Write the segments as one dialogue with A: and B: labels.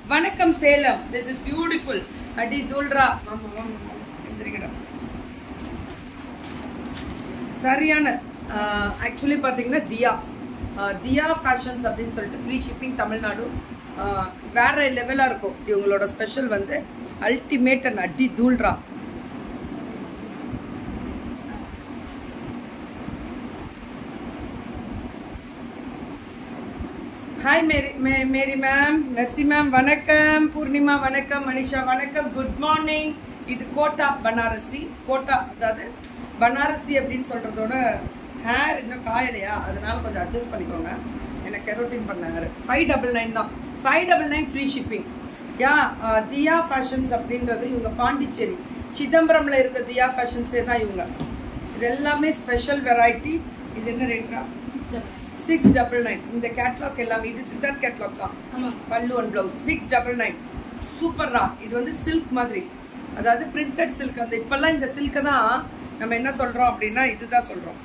A: வணக்கம் Salem this is beautiful அடி தூள்ரா ஆமா ஆமா எந்திரிக்கடா சரியான ஆக்சுவலி பார்த்தீங்கன்னா தியா ஆஹ் தியா ஃபேஷன்ஸ் அப்படின்னு சொல்லிட்டு ஃப்ரீ ஷிப்பிங் தமிழ்நாடு ஆஹ் வேற லெவலாக இருக்கும் இவங்களோட ஸ்பெஷல் வந்து அல்டிமேட் அண்ட் அடி தூள்ரா ஹாய் மேரி மே- மேரி மேம் மெர்சி மேம் வணக்கம் பூர்ணிமா வணக்கம் மனிஷா வணக்கம் குட் மார்னிங் இது கோட்டா பனாரசி கோட்டா அதாவது பனாரசி அப்படின்னு சொல்றதோட ஹேர் இன்னும் காயலையா அதனால கொஞ்சம் அட்ஜஸ்ட் பண்ணிக்கோங்க எனக்கு கெரோட்டின் பண்ணாரு ஃபைவ் டபுள் நைன் தான் five double nine free shipping yeah ah, Diya fashions அப்படின்றது இவங்க பாண்டிச்சேரி சிதம்பரம்ல இருந்த தியா ஃபேஷன்ஸே தான் இவங்க இது எல்லாமே ஸ்பெஷல் வெரைட்டி இது என்ன ரேட்ரா சிக்ஸ் டபுள் நைன் இந்த கேட்லாக் எல்லாமே இது சித்தார்த் கேட்லாக் தான் பல்லு one blouse six double nine சூப்பர்ரா இது வந்து சில்க் மாதிரி அதாவது பிரிண்டட் சில்க் அந்த இப்பெல்லாம் இந்த சில்க் தான் நம்ம என்ன சொல்றோம் அப்படின்னா இதுதான் சொல்றோம்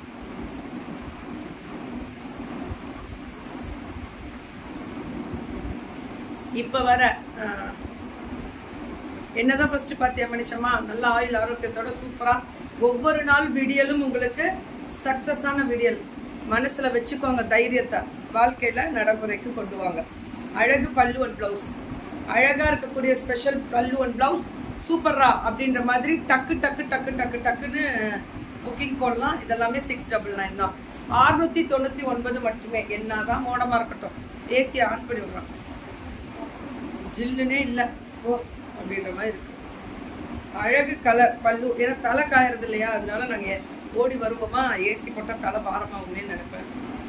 A: இப்ப வர அஹ், என்னதான் ஃபர்ஸ்ட் பாத்தியா மனுஷமா நல்ல ஆயுள் ஆரோக்கியத்தோட சூப்பரா ஒவ்வொரு நாள் வீடியோலும் உங்களுக்கு சக்சஸான வீடியல் மனசுல வச்சுக்கோங்க தைரியத்தை வாழ்க்கையில நடைமுறைக்கு கொண்டு வாங்க அழகு பல்லு அண்ட் பிளவுஸ் அழகா இருக்கக்கூடிய ஸ்பெஷல் பல்லு அண்ட் பிளவுஸ் சூப்பரா அப்படின்ற மாதிரி டக்கு டக்கு டக்கு டக்கு டக்குன்னு புக்கிங் போடலாம் இதெல்லாமே சிக்ஸ் டபுள் நைன் தான் அறுநூத்தி தொண்ணூத்தி ஒன்பது மட்டுமே என்னதான் மோடமா இருக்கட்டும் ஏசியை ஆன் பண்ணி விடுறான் ஜில்லுனே இல்ல ஓ அப்படின்ற மாதிரி இருக்கு அழகு கலர் பல்லு ஏன்னா தலை காயறது இல்லையா அதனால நாங்க ஓடி வருவோமா ஏசி போட்டா தலை பாரமாகுமே நினைப்பேன்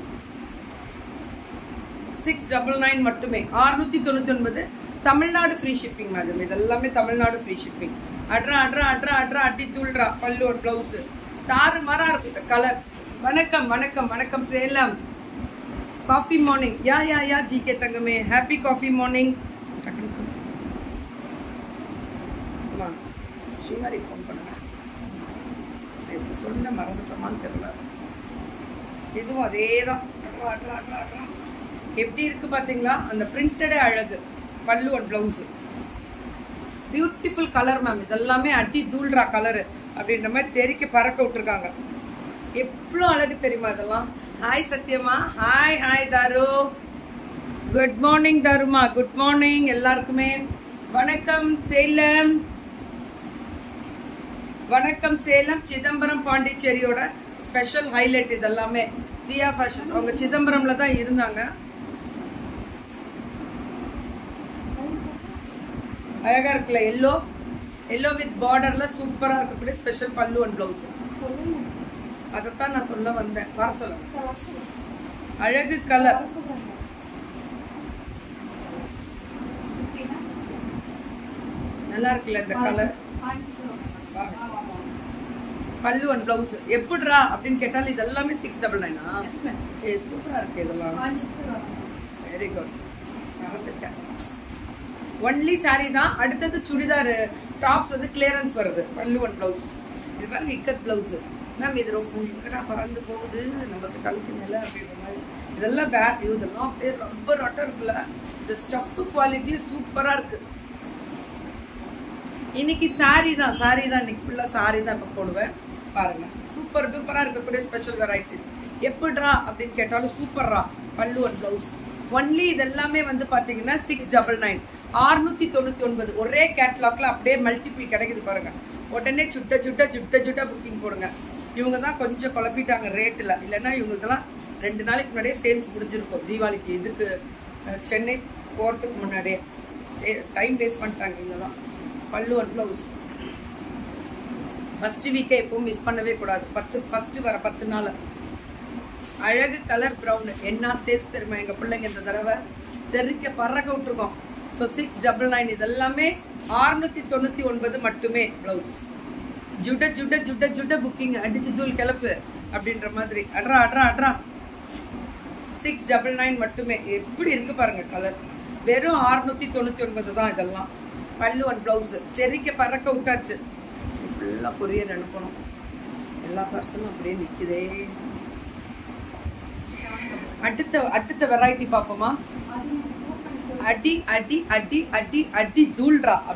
A: சிக்ஸ் டபுள் நைன் மட்டுமே அறுநூத்தி தொண்ணூத்தி ஒன்பது தமிழ்நாடு ஃப்ரீ ஷிப்பிங் மேடம் இது எல்லாமே தமிழ்நாடு ஃப்ரீ ஷிப்பிங் அட்ரா அட்ரா அட்ரா அட்ரா அட்டி தூள்றா பல்லு ஒரு பிளவுஸ் தாறு மாறா இருக்கு இந்த கலர் வணக்கம் வணக்கம் வணக்கம் Salem coffee morning yeah yeah yeah G K தங்கமே happy coffee morning Srihari phone பண்ணுங்க நேற்று சொன்ன மறந்துட்டோமான்னு தெரியல இதுவும் அதே தான் எப்படி இருக்கு பாத்தீங்களா அந்த பிரிண்டடே அழகு பல்லு and blouse beautiful colour ma'am இதெல்லாமே அடி தூள்றா கலரு அப்படின்ற மாதிரி தெறிக்க பறக்க விட்டுருக்காங்க எவ்வளோ அழகு தெரியுமா இதெல்லாம் ஹாய் சத்யமா hi hi Tharu good morning தாருமா குட் மார்னிங் எல்லாருக்குமே வணக்கம் சேலம் வணக்கம் சேலம் சிதம்பரம் பாண்டிச்சேரியோட ஸ்பெஷல் ஹைலைட் இதெல்லாமே தியா ஃபேஷன்ஸ் அவங்க சிதம்பரம்ல தான் இருந்தாங்க அழகா இருக்குல்ல எல்லோ எல்லோ வித் பார்டர்ல சூப்பரா இருக்கக்கூடிய ஸ்பெஷல் பல்லு அண்ட் பிளவுஸ் அதைத்தான் நான் சொல்ல வந்தேன் வர சொல்ல அழகு கலர் நல்லா இருக்குல்ல இந்த கலர் பல்லு அண்ட் பிளவுஸ் எப்படிரா அப்படின்னு கேட்டாலும் இது எல்லாமே சிக்ஸ் டபுள் நைனா ஏ சூப்பரா இருக்கு இதெல்லாம் வெரி குட் மறந்துட்டேன் ஒன்லி சாரி தான் அடுத்தது சுடிதார் டாப்ஸ் வந்து கிளியரன்ஸ் வருது பல்லு ஒன் பிளவுஸ் இது பாருங்க இக்கத் பிளவுஸ் மேம் இது ரொம்ப இக்கடா பறந்து போகுது நமக்கு தலைக்கு மேல அப்படின்ற மாதிரி இதெல்லாம் வேல்யூ இதெல்லாம் அப்படியே ரொம்ப ரொட்டம் இருக்குல்ல இந்த ஸ்டஃப் குவாலிட்டி சூப்பரா இருக்கு இன்னைக்கு சாரி தான் சாரி தான் இன்னைக்கு ஃபுல்லா சாரி தான் இப்ப போடுவேன் பாருங்க சூப்பர் டூப்பரா இருக்கக்கூடிய ஸ்பெஷல் வெரைட்டிஸ் எப்படிரா அப்படின்னு கேட்டாலும் சூப்பர்ரா பல்லு அண்ட் பிளவுஸ் ஒன்லி இதெல்லாமே வந்து பாத்தீங்கன்னா சிக்ஸ் டபுள் நைன் ஆறுநூத்தி தொண்ணூத்தி ஒன்பது ஒரே கேட்லாக்ல அப்படியே மல்டிபிள் கிடைக்குது பாருங்க உடனே சுட்ட சுட்ட சுட்ட சுட்ட புக்கிங் போடுங்க இவங்க தான் கொஞ்சம் குழப்பிட்டாங்க ரேட்டில் இல்லைன்னா இவங்களுக்கெல்லாம் ரெண்டு நாளைக்கு முன்னாடியே சேல்ஸ் முடிஞ்சிருக்கும் தீபாவளிக்கு இதுக்கு அஹ், சென்னை போகிறதுக்கு முன்னாடியே டைம் வேஸ்ட் பண்ணிட்டாங்க இவங்க தான் பல்லு ஒன் ப்ளவுஸ் ஃபர்ஸ்ட் வீக்கே எப்பவும் மிஸ் பண்ணவே கூடாது பத்து ஃபர்ஸ்ட் வர பத்து நாள் அழகு கலர் ப்ரௌன் என்ன சேல்ஸ் தெரியுமா எங்க பிள்ளைங்க இந்த தடவை தெருக்க பறக்க விட்டுருக்கோம் ஸோ சிக்ஸ் டபுள் நைன் இதெல்லாமே ஆறுநூத்தி தொண்ணூத்தி ஒன்பது மட்டுமே பிளவுஸ் ஜுட ஜுட ஜுட ஜுட புக்கிங் அடிச்சு தூள் கிளப்பு அப்படின்ற மாதிரி அட்ரா அட்ரா அட்ரா சிக்ஸ் டபுள் நைன் மட்டுமே எப்படி இருக்கு பாருங்க கலர் வெறும் ஆறுநூத்தி தொண்ணூத்தி ஒன்பது தான் இதெல்லாம் பல்லு ஒன் பிளவுஸ் செரிக்க பறக்க விட்டாச்சு ஃபுல்லாக கொரியர் அனுப்பணும் எல்லா பர்சனும் அப்படியே நிக்குதே அடுத்த அடுத்த வெரைட்டி பார்ப்போமா அடி அடி அடி அடி அடி தூள்ரா